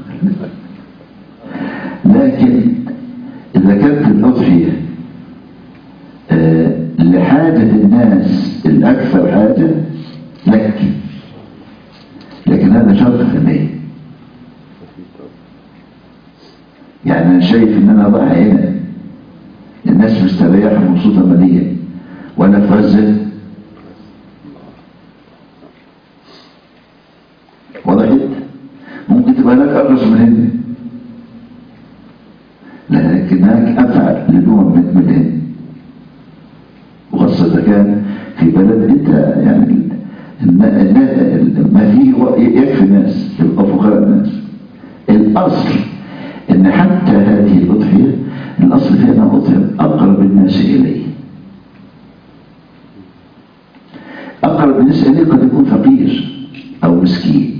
لكن إذا كانت الأضحية آه، لحاجة الناس الأكثر حاجة لك لكن هذا شرط في النية يعني أنا شايف إن أنا أضحي هنا الناس مستريحة ومبسوطة ماليا وأنا في غزة وضحت ممكن تبقى هناك أرخص من هنا لكن هناك أفعل للأمم من من هنا وخاصة إذا كان في بلد أنت يعني الم- الم- ما فيه هو يكفي الناس يبقى فقراء الناس الأصل إن حتى هذه الأضحية الأصل فيها أنها أضحية أقرب الناس إليه أقرب الناس إليه قد يكون فقير أو مسكين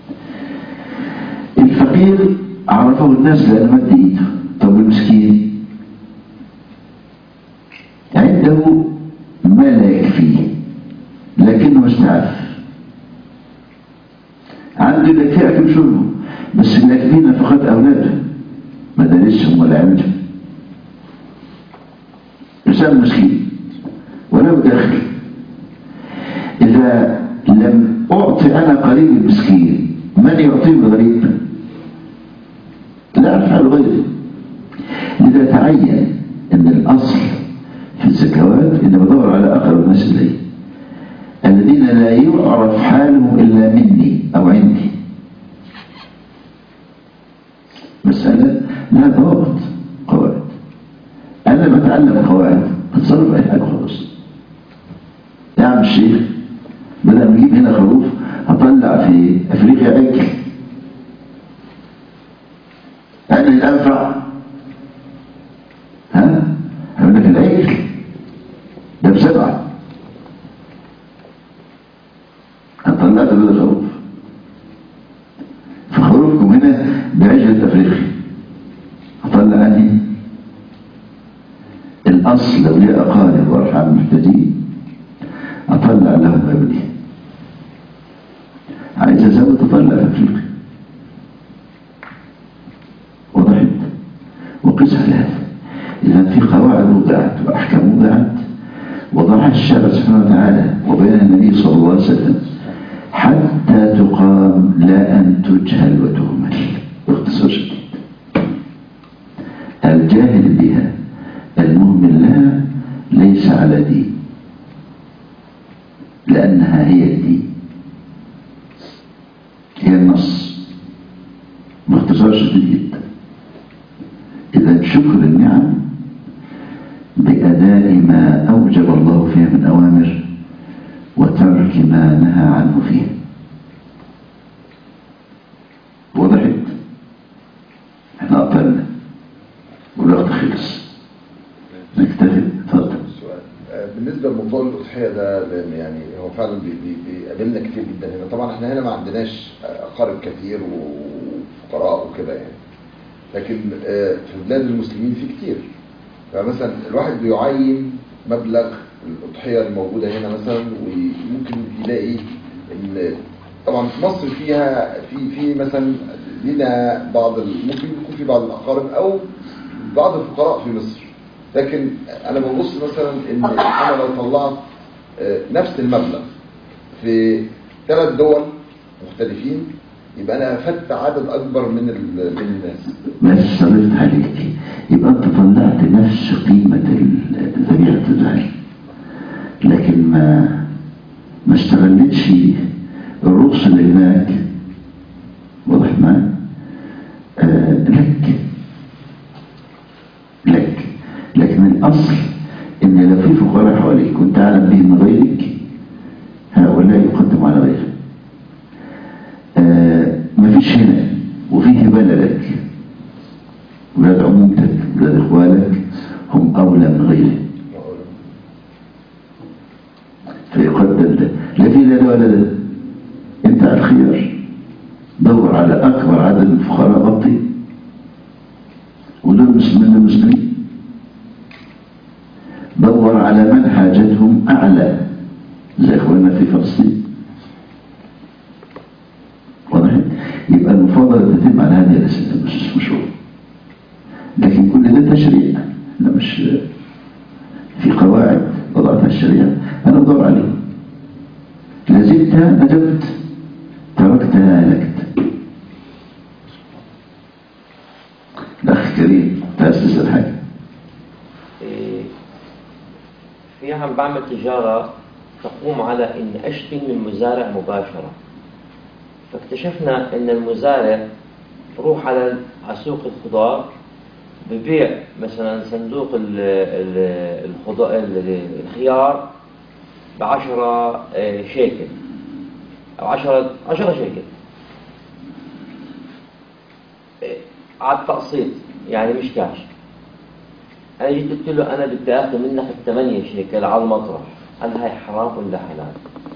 الفقير عرفه الناس لأن مد إيده طب المسكين عنده ما لا يكفيه لكنه مستعف عنده اللي يكفيه أكل شربه بس اللي يكفيه نفقات أولاده مدارسهم ولا عملهم إنسان مسكين ولو دخل إذا لم أعطي أنا قريب المسكين من يعطيه الغريب لا أفعل غيري لذا تعين أن الأصل في الزكوات أن بدور على أقرب الناس إلي الذين لا يعرف حالهم إلا مني أو عندي مسألة لها ضوابط قواعد أنا بتعلم قواعد بتصرف أي حاجة خلاص يا عم الشيخ بدل ما اجيب هنا خروف هطلع في افريقيا عجل انا الانفع ها هقول لك العجل ده بسبعه هطلعت بدل خروف فخروفكم هنا بعجلة افريقيا هطلع انهي الاصل لو لي اقارب وارحام محتاجين اطلع لهم ابني عايز ازود اطلع افريقيا وضحت وقس على هذا اذا في قواعد وضعت واحكام وضعت وضعها الشرع سبحانه وتعالى وبين النبي صلى الله عليه وسلم حتى تقام لا ان تجهل وتهمل باختصار شديد الجاهل بها المهمل لها ليس على دين لأنها هي الدين هي النص باختصار شديد جدا إذا شكر النعم بأداء ما أوجب الله فيها من أوامر وترك ما نهى عنه فيه وضحت احنا قتلنا والوقت خلص نكتفي اتفضل سؤال آه، بالنسبة لموضوع الأضحية ده لأن يعني هو فعلا بي- بي- بيقابلنا كتير جدا هنا طبعا احنا هنا ما عندناش آه، أقارب كتير وفقراء وكده يعني لكن آه، في بلاد المسلمين في كتير فمثلا الواحد بيعين مبلغ الأضحية الموجودة هنا مثلا وممكن يلاقي إن طبعا مصر فيها في في مثلا لنا بعض ال- ممكن يكون في بعض الأقارب أو بعض الفقراء في مصر لكن انا ببص مثلا ان انا لو طلعت آه، نفس المبلغ في ثلاث دول مختلفين يبقى انا افدت عدد اكبر من ال- من الناس بس صرفت عليك دي يبقى انت طلعت نفس قيمة ال- ذبيحة الذبح لكن ما ما استغلتش الرخص اللي هناك واضح ما آه لك لك لكن الأصل إن لو في فقراء حواليك وأنت أعلم بهم من غيرك هؤلاء يقدم على غيرك آه مفيش هنا وفيه بلدك ولاد عمومتك ولاد اخوانك هم اولى من غيرهم فيقدم ده لا في لا ده ولا ده انت على الخيار دور على اكبر عدد من الفقراء غطي ودول مسلمين المسلمين دور على من حاجتهم اعلى زي اخواننا في فلسطين واضح يبقى المفاضله تتم على هذه الاسئله مش مشروع لكن كل ده تشريع لا مش في قواعد وضعتها الشريعه انا بدور عليها لزمتها نجبت تركتها هلكت الاخ كريم عايز تسال حاجه إيه، في عم بعمل تجارة تقوم على إن أشتري من مزارع مباشرة فاكتشفنا إن المزارع بروح على على سوق الخضار ببيع مثلا صندوق ال- ال- الخضار ال- الخيار بعشرة آه، شيكل أو عشرة عشرة شيكل إيه، على التقسيط يعني مش كاش انا جيت قلت له انا بدي اخذ منك الثمانية شيكل على المطرح قال هاي حرام ولا حلال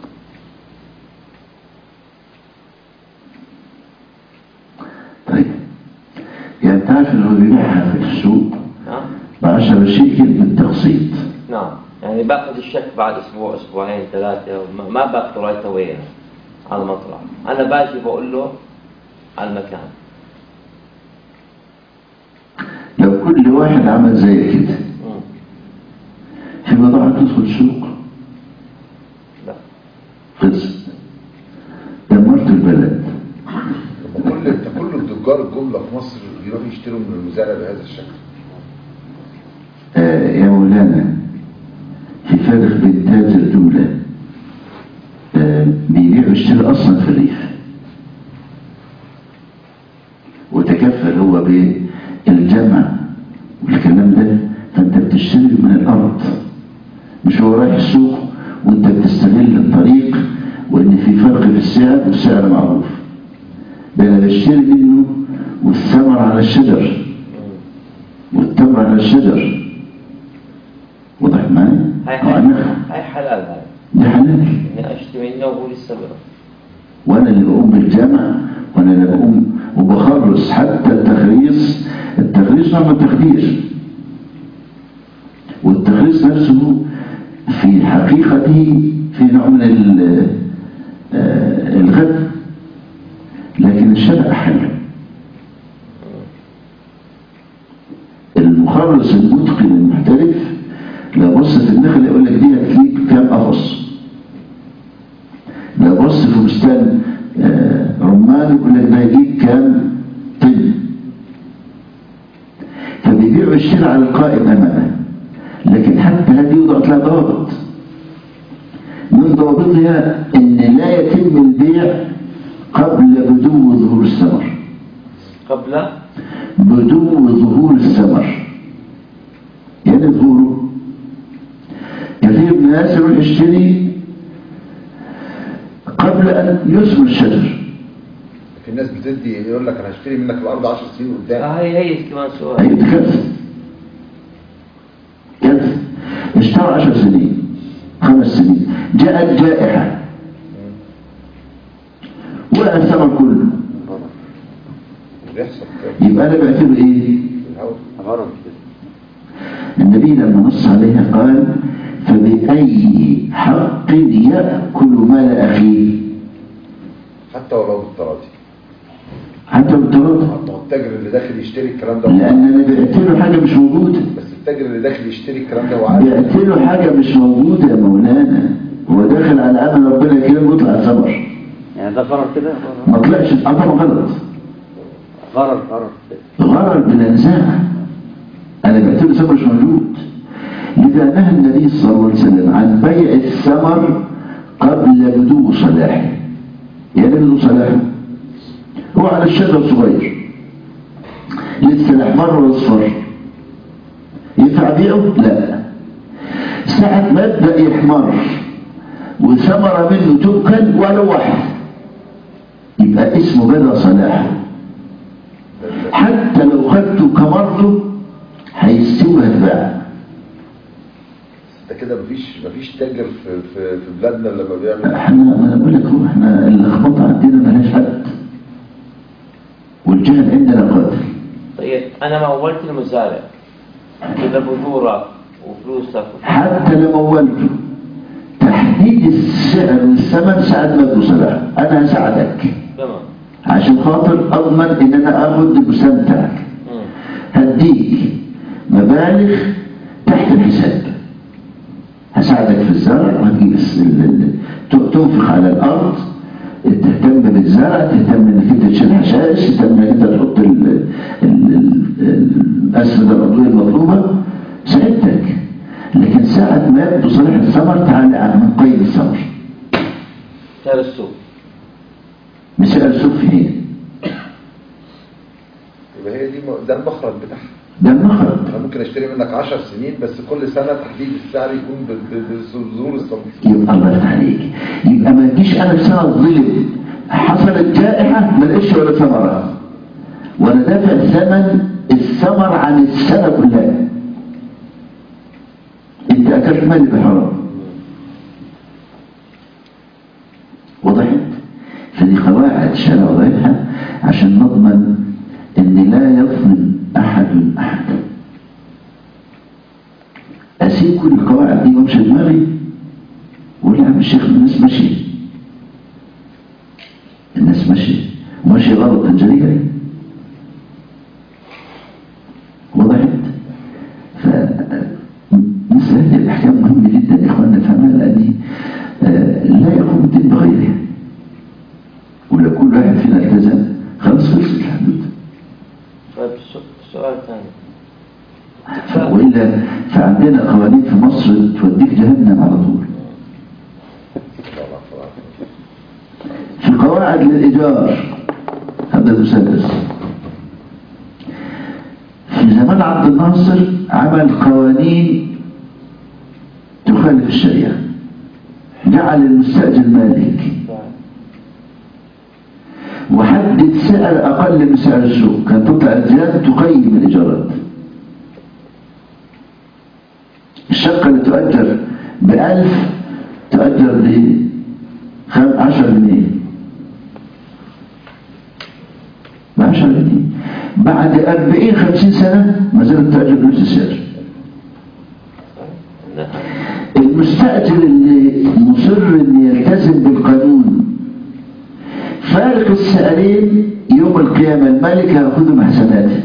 طيب يعني تعرف انه بيبيعها في السوق نعم ب 10 شيكل بالتقسيط نعم يعني باخذ الشك بعد اسبوع اسبوعين ثلاثة وما- ما باخذه رايت اوي على المطرح انا باجي بقول له على المكان لو كل واحد عمل زي كده مم. في بضاعة تدخل السوق لا خلصت دمرت البلد كل انت كل التجار الجمله في مصر بيروحوا يشتروا من المزارع بهذا الشكل آه يا مولانا في فرق بين تاجر دولة آه بيبيع ويشتري أصلا في الريف وتكفل هو بالجمع والكلام ده فأنت بتشتري من الأرض مش هو رايح السوق وأنت بتستغل الطريق وإن في فرق في السعر والسعر معروف ده أنا بشتري منه والثمر على الشجر والتمر على الشجر واضح معي؟ هاي أو على النخل. هاي حلال هاي ده حلال اني اشتري منه وهو لسه بيرى وانا اللي بقوم بالجمع وانا اللي بقوم وبخلص حتى التخليص التخليص نوع من التخدير والتخليص نفسه في حقيقته في نوع من ال- آه، الغد لكن الشرع أحل المخلص المتقن المحترف لو بص في النخل يقول لك دي هتجيب كام قفص لو بص في بستان آه، رمان يقول لك ده يجيب كام طن فبيبيع ويشتري على القائم امامه لكن حتى هذه وضعت لها ضوابط من ضوابطها ان لا يتم البيع قبل بدو ظهور الثمر قبل بدو ظهور الثمر يعني ظهوره كثير من الناس يروح يشتري قبل أن يثمر الشجر في ناس بتدي يقول لك انا هشتري منك الارض 10 سنين قدام آه هي هي كمان سؤال هي كذب كذب اشترى عشر سنين خمس سنين جاءت جائحة وقع الثمر كله بيحصل كده يبقى أنا بعتبر إيه؟ في الهواء. غرض النبي لما نص عليها قال فبأي حق يأكل مال أخيه حتى ولو بالتراضي حتى بالتراضي ما هو التاجر اللي داخل يشتري الكلام ده لأن أنا بعت له حاجة مش موجودة بس التاجر اللي داخل يشتري الكلام ده هو عارف بعت له حاجة مش موجودة يا مولانا هو داخل على أمل ربنا كده ويطلع ثمر يعني ده غرر كده ما طلعش الأمر غلط غرر غرر غرر بلا نزاع أنا بعتبر ثمر مش موجود لذا نهى النبي صلى الله عليه وسلم عن بيع الثمر قبل بدو صلاحه يعني بدو صلاحه هو على الشجر صغير لسه الأحمر والأصفر ينفع بيعه؟ لا ساعة ما يبدأ يحمر وثمرة منه تؤكل ولو واحد يبقى اسمه بدا صلاحه حتى لو خدته كمرته هيستوي هتباع ده كده مفيش مفيش تاجر في في في بلادنا لما بيعمل احنا ما انا بقول لك هو احنا اللخبطه عندنا ملهاش حد والجهل عندنا قاتل طيب انا مولت المزارع كده بذورك وفلوسك حتى لو مولته تحديد السعر والثمن ساعة ما توصلها انا هساعدك تمام عشان خاطر اضمن ان انا اخد المستمتع مم. هديك مبالغ تحت الحساب هساعدك في الزرع وهتجيب الس- ال- ال- ت- تنفق على الارض تهتم بالزرع تهتم انك انت تشيل حشائش تهتم انك انت تحط ال- ال- ال- الاسمده العضويه المطلوبه ساعدتك لكن ساعة ما يبدو صالح الثمر تعالى عن من قيد الثمر سعر السوق بسعر السوق في حين يبقى هي دي م- ده المخرج بتاعها ده المخرج انا ممكن اشتري منك 10 سنين بس كل سنه تحديد السعر يكون ب- ب- بظهور الصنف يبقى الله يفتح عليك يبقى ما تجيش انا في سنه ظلم حصلت جائحه ما لقيتش ولا ثمره وانا دافع ثمن الثمر عن السنه كلها انت اكلت مالي بحرام وضحت فدي قواعد الشرع وضعها عشان نضمن ان لا يظلم احد احدا اسيب كل القواعد دي وامشي دماغي ولا يا عم الشيخ الناس ماشي الناس ماشي وماشي غلط انجليكا وضحت ف مثل هذه الاحكام مهمه جدا يا اخواننا نفهمها لان آه، لا يقوم الدين بغيرها ولو كل واحد فينا التزم خلاص خلصت الحدود طيب السو- السؤال الثاني وإلا فعندنا قوانين في مصر توديك جهنم على طول في قواعد للإيجار هذا المسدس في زمان عبد الناصر عمل قوانين تخالف الشريعة جعل المستأجر مالك وحدد سعر أقل من سعر السوق كانت تطلع الزيادة تقيم الإيجارات الشقة اللي تؤجر بألف تؤجر ب عشر جنيه بعشر جنيه بعد أربعين خمسين سنة ما زالت تؤجر بنفس السعر المستأجر اللي مصر ان يلتزم بالقانون فارق السعرين يوم القيامة الملك هياخذ محسناته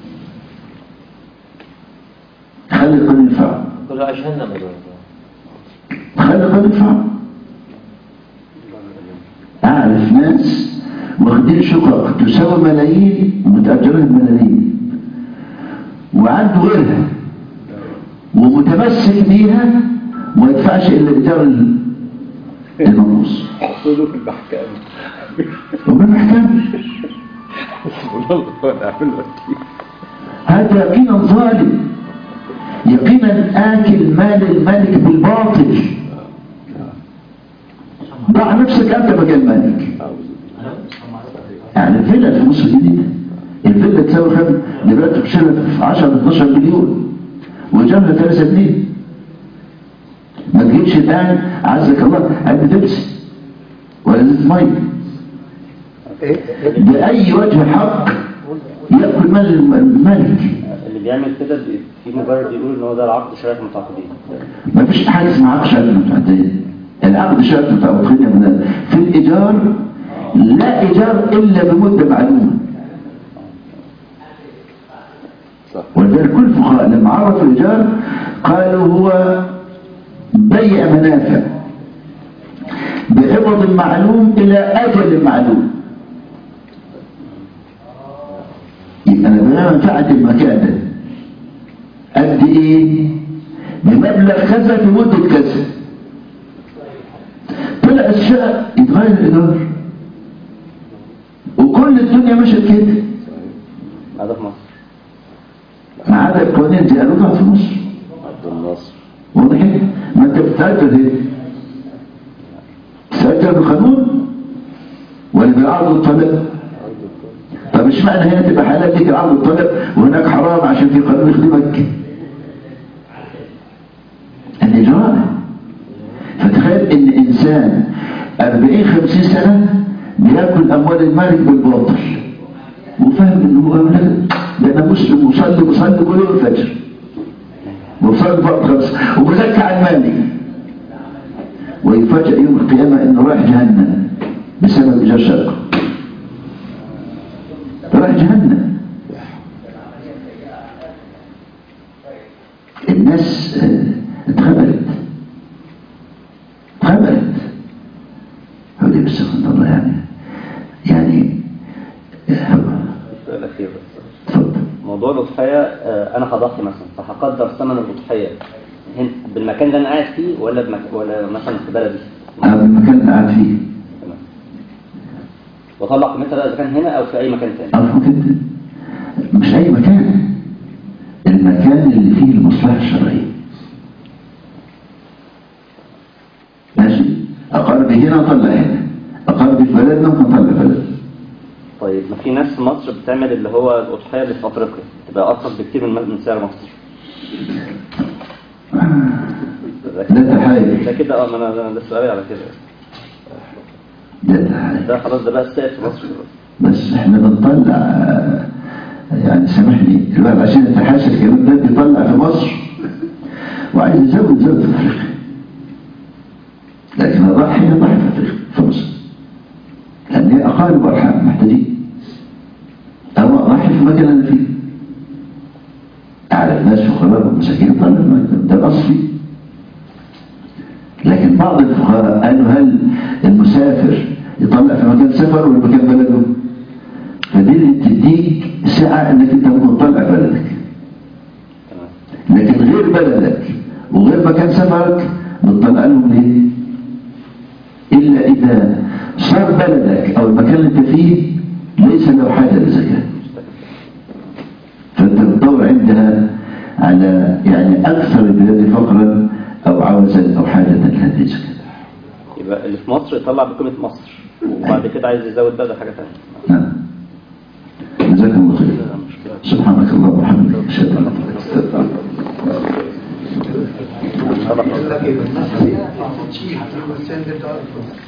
خلي القانون ينفع كله عشاننا مدور خلي القانون ينفع أعرف ناس واخدين شقق تساوي ملايين ومتأجرين بملايين وعنده غيرها ومتمسك بيها وما يدفعش إلا إيجار المنقوص حصوله في المحكمة وما محكمة والله نعمل وكيل هذا يقينا ظالم يقينا آكل مال الملك بالباطل ضع نفسك أنت مكان الملك يعني الفيلا في مصر الجديدة الفيلا تساوي كام دلوقتي بشيلها في 10 12 مليون وجابها 3 جنيه ما تجيبش الآن عزك الله علبة بيبسي ولا زيت مية بأي وجه حق يأكل مال الملك اللي بيعمل كده بي- في مبرر يقول ان هو ده العقد شركه متعاقدين ما فيش حاجة اسمها عقد شركة متعدية العقد شركة متعاقدية من في الإيجار لا إيجار إلا بمدة معلومة صح ولذلك كل الفقهاء لما عرفوا الإيجار قالوا هو بيع منافع بعوض معلوم إلى أجل معلوم يبقى أنا بناء منفعة المكان ده قد إيه؟ بمبلغ كذا في مدة كذا طلع الشقة يتغير الإيجار وكل الدنيا مشت كده هذا في مصر ما عدا القوانين دي قالوا في مصر عبد الناصر واضح كده؟ ما انت بتتأكد ايه تتأكد بالقانون ولا بالعرض والطلب طب مش معنى هنا تبقى حالات ليك العرض والطلب وهناك حرام عشان في قانون يخدمك الإجراء فتخيل ان انسان 40 50 سنة بياكل اموال المالك بالباطل وفاهم ان هو لا ده انا مسلم وصلي وصلي كل يوم الفجر وصلي فرض خمسة ومزكى عن مالي ويفاجئ يوم القيامة انه رايح جهنم بسبب ايجار شرقه رايح جهنم الناس آه، اتخبرت اتخبرت هذه بس سبحان الله يعني يعني آه، السؤال الأخير بس اتفضل موضوع الأضحية آه، أنا هضحي مثلا فهقدر ثمن الأضحية هن- بالمكان اللي أنا قاعد فيه ولا بمك... ولا مثلا في بلدي هذا المكان اللي قاعد فيه تمام وأطلع قيمتها بقى إذا كان هنا أو في أي مكان تاني أو ممكن مش أي مكان المكان اللي فيه المصلحة الشرعية ماشي أقرب هنا طلع هنا أقرب في بلدنا ممكن طلع بلد طيب ما في ناس في مصر بتعمل اللي هو الأضحية اللي في أفريقيا تبقى أرخص بكتير من من سعر مصر ده تحايل ده كده اه ما انا أنا ده سؤالي على كده ده تحايل ده خلاص ده بقى السائد في مصر دلوقتي. بس احنا بنطلع آه، يعني سامحني الواحد عشان يتحاشى الكلام ده بيطلع في مصر وعايز يزود زود في افريقيا لكن الضحي ضحي في افريقيا في مصر لان هي اقارب وارحام محتاجين او اضحي في المكان اللي فيه اعلى الناس فقراء ومساكين طلع المكان ده الاصلي لكن بعض الفقهاء قالوا هل المسافر يطلع في مكان سفر ولا مكان بلده فدي اللي بتديك سعة انك انت ممكن تطلع بلدك تمام لكن غير بلدك وغير مكان سفرك بتطلع لهم ليه الا اذا صار بلدك او المكان اللي انت فيه ليس له حاجة للزكاة فانت بتدور عندها على يعني اكثر البلاد فقرا او عوزا او حاجة لهذه الزكاة يبقى اللي في مصر يطلع بقيمة مصر وبعد كده عايز يزود بقى ده حاجة تانية نعم جزاك الله خير لا مشكلة سبحانك اللهم وبحمدك اشهد ان لا اله الا انت لكن المسألة دي هتاخد شيء هتاخد سنة